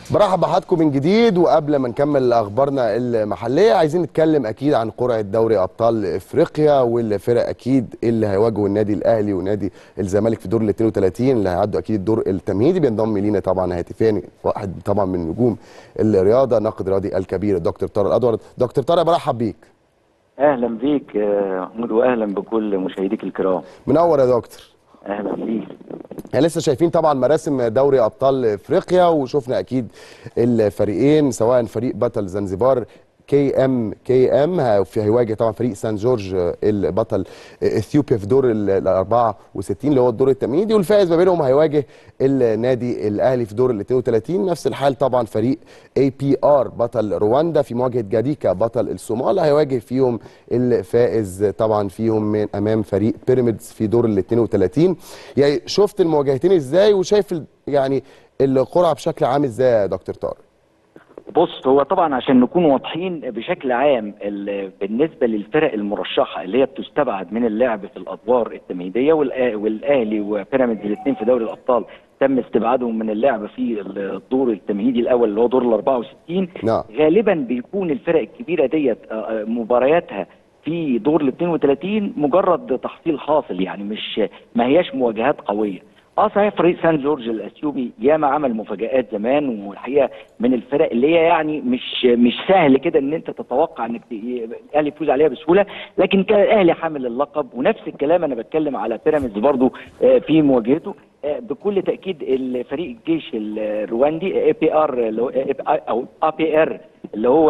برحب بحضراتكم من جديد وقبل ما نكمل اخبارنا المحليه عايزين نتكلم اكيد عن قرعه دوري ابطال افريقيا والفرق اكيد اللي هيواجهوا النادي الاهلي ونادي الزمالك في دور ال 32 اللي هيعدوا اكيد الدور التمهيدي بينضم لينا طبعا هاتفيا واحد طبعا من نجوم الرياضه ناقد رياضي الكبير الدكتور طارق الادوار دكتور طارق برحب بيك اهلا بيك يا محمود واهلا بكل مشاهديك الكرام منور يا دكتور اهلا بيك احنا لسه شايفين طبعا مراسم دوري ابطال افريقيا وشفنا اكيد الفريقين سواء فريق بطل زنزبار كي ام كي ام هيواجه طبعا فريق سان جورج البطل اثيوبيا في دور ال 64 اللي هو الدور التمهيدي والفائز ما بينهم هيواجه النادي الاهلي في دور ال 32 نفس الحال طبعا فريق اي بي ار بطل رواندا في مواجهه جاديكا بطل الصومال هيواجه فيهم الفائز طبعا فيهم من امام فريق بيراميدز في دور ال 32 يعني شفت المواجهتين ازاي وشايف يعني القرعه بشكل عام ازاي يا دكتور طارق بص هو طبعا عشان نكون واضحين بشكل عام بالنسبه للفرق المرشحه اللي هي بتستبعد من اللعب في الادوار التمهيديه والاهلي وبيراميدز الاثنين في دوري الابطال تم استبعادهم من اللعب في الدور التمهيدي الاول اللي هو دور ال 64 نعم. غالبا بيكون الفرق الكبيره ديت مبارياتها في دور ال 32 مجرد تحصيل حاصل يعني مش ما هياش مواجهات قويه اه صحيح فريق سان جورج الاثيوبي ياما عمل مفاجات زمان والحقيقه من الفرق اللي هي يعني مش مش سهل كده ان انت تتوقع انك الاهلي يفوز عليها بسهوله لكن كان الاهلي حامل اللقب ونفس الكلام انا بتكلم على بيراميدز برضو في مواجهته بكل تاكيد الفريق الجيش الرواندي اي بي ار اللي هو او اي بي ار اللي هو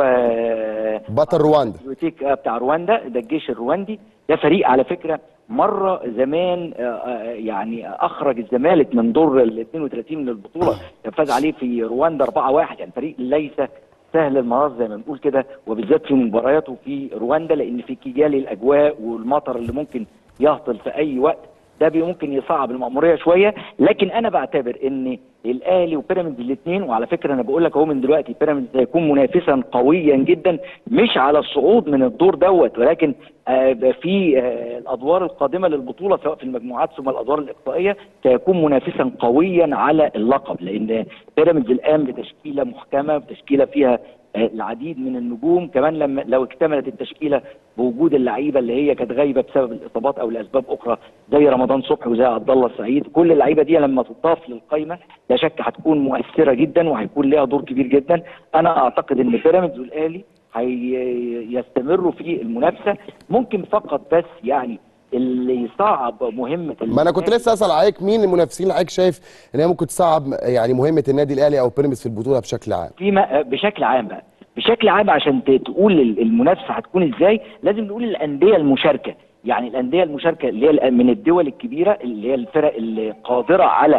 بطل رواندا بتاع رواندا ده الجيش الرواندي ده فريق على فكره مره زمان يعني اخرج الزمالك من دور ال 32 من البطوله فاز عليه في رواندا 4-1 يعني فريق ليس سهل المناص زي ما بنقول كده وبالذات في مبارياته في رواندا لان في كيجالي الاجواء والمطر اللي ممكن يهطل في اي وقت ده ممكن يصعب المأمورية شوية لكن أنا بعتبر إن الأهلي وبيراميدز الاثنين وعلى فكرة أنا بقول لك أهو من دلوقتي بيراميدز هيكون منافسا قويا جدا مش على الصعود من الدور دوت ولكن في الأدوار القادمة للبطولة سواء في المجموعات ثم الأدوار الإقصائية سيكون منافسا قويا على اللقب لأن بيراميدز الآن بتشكيلة محكمة بتشكيلة فيها العديد من النجوم كمان لما لو اكتملت التشكيله بوجود اللعيبه اللي هي كانت غايبه بسبب الاصابات او لاسباب اخرى زي رمضان صبحي وزي عبد الله السعيد كل اللعيبه دي لما تضاف للقائمه لا شك هتكون مؤثره جدا وهيكون لها دور كبير جدا انا اعتقد ان بيراميدز والاهلي هيستمروا في المنافسه ممكن فقط بس يعني اللي يصعب مهمه ما انا كنت لسه اسال عليك مين المنافسين اللي حضرتك شايف ان هي ممكن تصعب يعني مهمه النادي الاهلي او بيراميدز في البطوله بشكل عام في بشكل عام بقى بشكل عام عشان تقول المنافسه هتكون ازاي لازم نقول الانديه المشاركه يعني الانديه المشاركه اللي هي من الدول الكبيره اللي هي الفرق اللي قادره على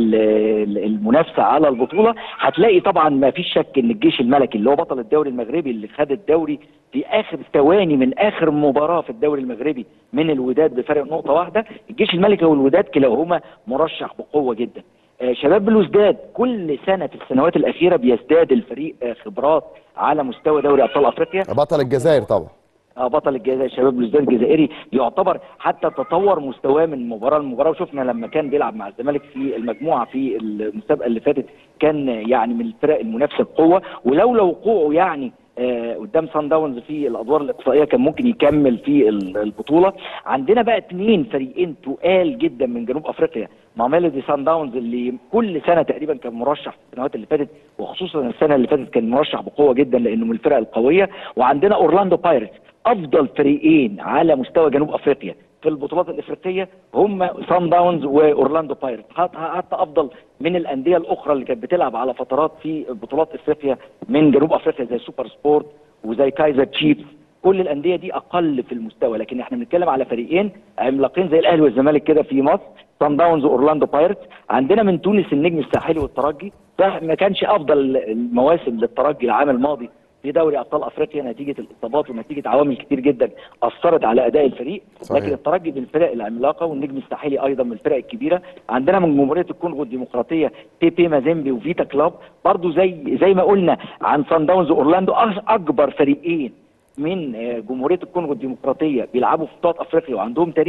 المنافسه على البطوله هتلاقي طبعا ما فيش شك ان الجيش الملكي اللي هو بطل الدوري المغربي اللي خد الدوري في اخر ثواني من اخر مباراه في الدوري المغربي من الوداد بفرق نقطه واحده الجيش الملكي والوداد كلاهما مرشح بقوه جدا شباب بلوزداد كل سنه في السنوات الاخيره بيزداد الفريق خبرات على مستوى دوري ابطال افريقيا بطل الجزائر طبعا بطل الجزائر شباب بلوزداد الجزائري يعتبر حتى تطور مستواه من مباراه لمباراه وشفنا لما كان بيلعب مع الزمالك في المجموعه في المسابقه اللي فاتت كان يعني من الفرق المنافسه بقوه ولولا وقوعه يعني آه قدام سان داونز في الادوار الاقصائيه كان ممكن يكمل في البطوله عندنا بقى اثنين فريقين تقال جدا من جنوب افريقيا مع ميلودي سان داونز اللي كل سنه تقريبا كان مرشح في السنوات اللي فاتت وخصوصا السنه اللي فاتت كان مرشح بقوه جدا لانه من الفرق القويه وعندنا اورلاندو بايرتس افضل فريقين على مستوى جنوب افريقيا في البطولات الافريقيه هم سان داونز واورلاندو بايرتس حتى افضل من الانديه الاخرى اللي كانت بتلعب على فترات في بطولات افريقيا من جنوب افريقيا زي سوبر سبورت وزي كايزر تشيفز كل الانديه دي اقل في المستوى لكن احنا بنتكلم على فريقين عملاقين زي الاهلي والزمالك كده في مصر سان داونز واورلاندو بايرتس عندنا من تونس النجم الساحلي والترجي ده ما كانش افضل المواسم للترجي العام الماضي في دوري ابطال افريقيا نتيجه الاصابات ونتيجه عوامل كتير جدا اثرت على اداء الفريق صحيح. لكن الترجي من الفرق العملاقه والنجم الساحلي ايضا من الفرق الكبيره عندنا من جمهوريه الكونغو الديمقراطيه بي بي مازيمبي وفيتا كلوب برضو زي زي ما قلنا عن سان داونز واورلاندو اكبر فريقين من جمهوريه الكونغو الديمقراطيه بيلعبوا في بطولات افريقيا وعندهم تاريخ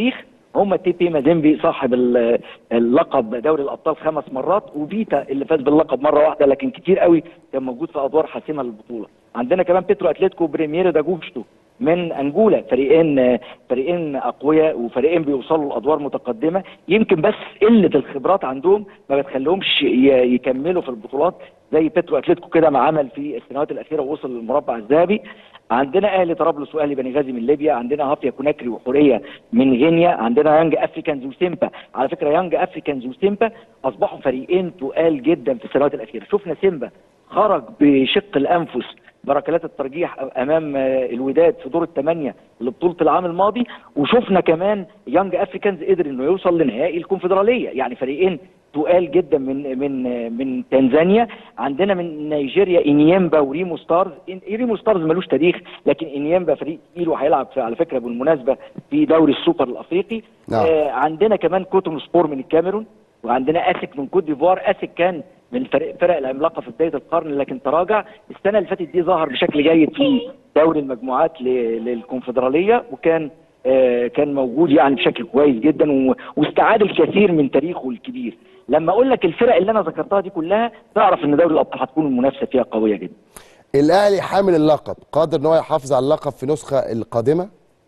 هم تي بي مازيمبي صاحب ال- اللقب دوري الابطال خمس مرات وفيتا اللي فاز باللقب مره واحده لكن كتير قوي كان موجود في ادوار حاسمه للبطوله عندنا كمان بيترو اتلتيكو بريميرو داجوشتو من انجولا فريقين فريقين اقوياء وفريقين بيوصلوا لادوار متقدمه يمكن بس قله الخبرات عندهم ما بتخليهمش ي- يكملوا في البطولات زي بيترو اتلتيكو كده ما عمل في السنوات الاخيره ووصل للمربع الذهبي عندنا اهلي طرابلس واهلي بنغازي من ليبيا عندنا هافيا كوناكري وحوريه من غينيا عندنا يانج افريكانز وسيمبا على فكره يانج افريكانز وسيمبا اصبحوا فريقين تقال جدا في السنوات الاخيره شفنا سيمبا خرج بشق الانفس بركلات الترجيح امام آه، الوداد في دور الثمانيه لبطوله العام الماضي وشفنا كمان يانج افريكانز قدر انه يوصل لنهائي الكونفدراليه يعني فريقين تقال جدا من من من تنزانيا عندنا من نيجيريا انيمبا وريمو ستارز إن- ريمو ستارز ملوش تاريخ لكن انيمبا فريق تقيل وهيلعب في- على فكره بالمناسبه في دوري السوبر الافريقي نعم. آه عندنا كمان كوتون سبور من الكاميرون وعندنا اسك من كوت ديفوار اسك كان من فرق فرق العملاقه في بدايه القرن لكن تراجع السنه اللي فاتت دي ظهر بشكل جيد في دوري المجموعات ل- للكونفدراليه وكان آه، كان موجود يعني بشكل كويس جدا و- واستعاد الكثير من تاريخه الكبير لما اقول لك الفرق اللي انا ذكرتها دي كلها تعرف ان دوري الابطال هتكون المنافسه فيها قويه جدا الاهلي حامل اللقب قادر ان هو يحافظ على اللقب في النسخه القادمه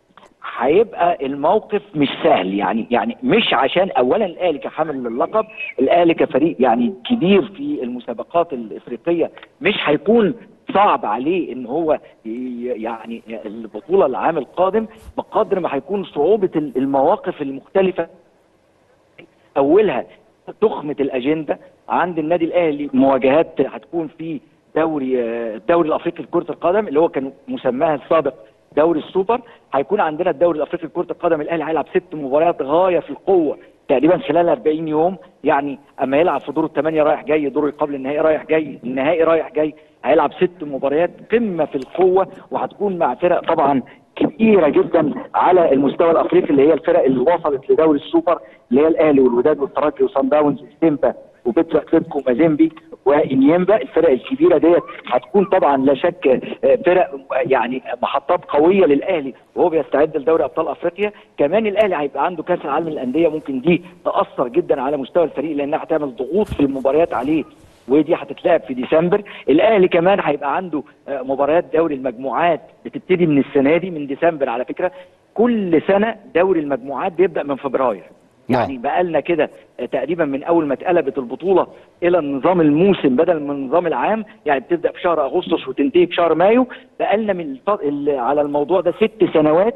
هيبقى الموقف مش سهل يعني يعني مش عشان اولا الاهلي كحامل للقب الاهلي كفريق يعني كبير في المسابقات الافريقيه مش هيكون صعب عليه ان هو ي- يعني البطوله العام القادم بقدر ما هيكون صعوبه المواقف المختلفه اولها تخمه الاجنده عند النادي الاهلي مواجهات هتكون في دوري آه، الدوري الافريقي لكره القدم اللي هو كان مسماها السابق دوري السوبر هيكون عندنا الدوري الافريقي لكره القدم الاهلي هيلعب ست مباريات غايه في القوه تقريبا خلال 40 يوم يعني اما يلعب في دور الثمانيه رايح جاي دور قبل النهائي رايح جاي النهائي رايح جاي هيلعب ست مباريات قمه في القوه وهتكون مع فرق طبعا كبيره جدا على المستوى الافريقي اللي هي الفرق اللي وصلت لدوري السوبر اللي هي الاهلي والوداد والترجي وصن داونز وسيمبا وبيترو اتلتيكو ومازيمبي وانيمبا الفرق الكبيره ديت هتكون طبعا لا شك آه، فرق يعني محطات قويه للاهلي وهو بيستعد لدوري ابطال افريقيا كمان الاهلي هيبقى عنده كاس العالم للانديه ممكن دي تاثر جدا على مستوى الفريق لانها هتعمل ضغوط في المباريات عليه ودي هتتلعب في ديسمبر الاهلي كمان هيبقى عنده آه، مباريات دوري المجموعات بتبتدي من السنه دي من ديسمبر على فكره كل سنه دوري المجموعات بيبدا من فبراير نعم. يعني بقى لنا كده آه، تقريبا من اول ما اتقلبت البطوله الى النظام الموسم بدل من النظام العام يعني بتبدا في شهر اغسطس وتنتهي في شهر مايو بقى لنا من الف... ال- على الموضوع ده ست سنوات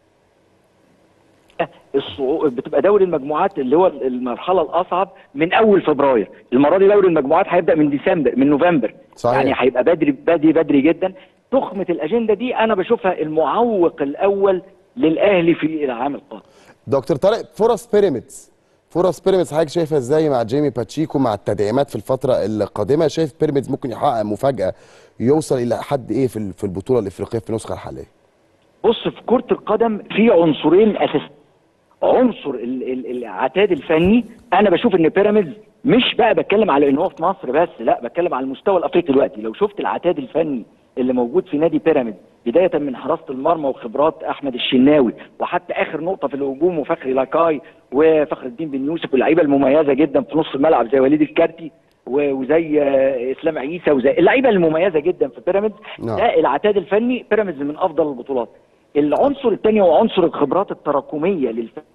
الصعو... بتبقى دوري المجموعات اللي هو المرحله الاصعب من اول فبراير المره دي دوري المجموعات هيبدا من ديسمبر من نوفمبر صحيح. يعني هيبقى بدري بدري بدري جدا تخمه الاجنده دي انا بشوفها المعوق الاول للاهلي في العام القادم دكتور طارق فرص بيراميدز فرص بيراميدز حضرتك شايفها ازاي مع جيمي باتشيكو مع التدعيمات في الفتره القادمه شايف بيراميدز ممكن يحقق مفاجاه يوصل الى حد ايه في ال- في البطوله الافريقيه في النسخه الحاليه بص في كرة القدم في عنصرين اساسيين عنصر ال- ال- العتاد الفني انا بشوف ان بيراميدز مش بقى بتكلم على ان هو في مصر بس لا بتكلم على المستوى الافريقي دلوقتي لو شفت العتاد الفني اللي موجود في نادي بيراميدز بدايه من حراسه المرمى وخبرات احمد الشناوي وحتى اخر نقطه في الهجوم وفخري لاكاي وفخر الدين بن يوسف واللعيبه المميزه جدا في نص الملعب زي وليد الكارتي و- وزي آه، اسلام عيسى وزي اللعيبه المميزه جدا في بيراميدز نعم. ده العتاد الفني بيراميدز من افضل البطولات العنصر الثاني هو عنصر الخبرات التراكميه للفريق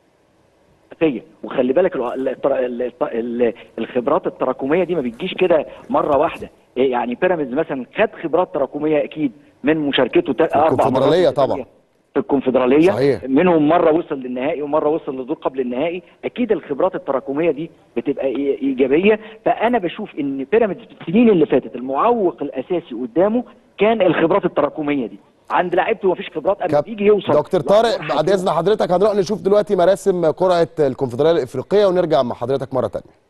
وخلي بالك الع- التر- ال- ال- الخبرات التراكميه دي ما بتجيش كده مره واحده إيه يعني بيراميدز مثلا خد خبرات تراكميه اكيد من مشاركته تا- اربع مرات الكونفدرالية متتالية طبعا. في الكونفدراليه صحيح. منهم مره وصل للنهائي ومره وصل لدور قبل النهائي اكيد الخبرات التراكميه دي بتبقى إي- ايجابيه فانا بشوف ان بيراميدز في السنين اللي فاتت المعوق الاساسي قدامه كان الخبرات التراكميه دي عند لعيبته مفيش خبرات اما كاب- بيجي يوصل دكتور طارق لأدوار بعد حاسمة. اذن حضرتك هنروح نشوف دلوقتي مراسم قرعه الكونفدراليه الافريقيه ونرجع مع حضرتك مره ثانيه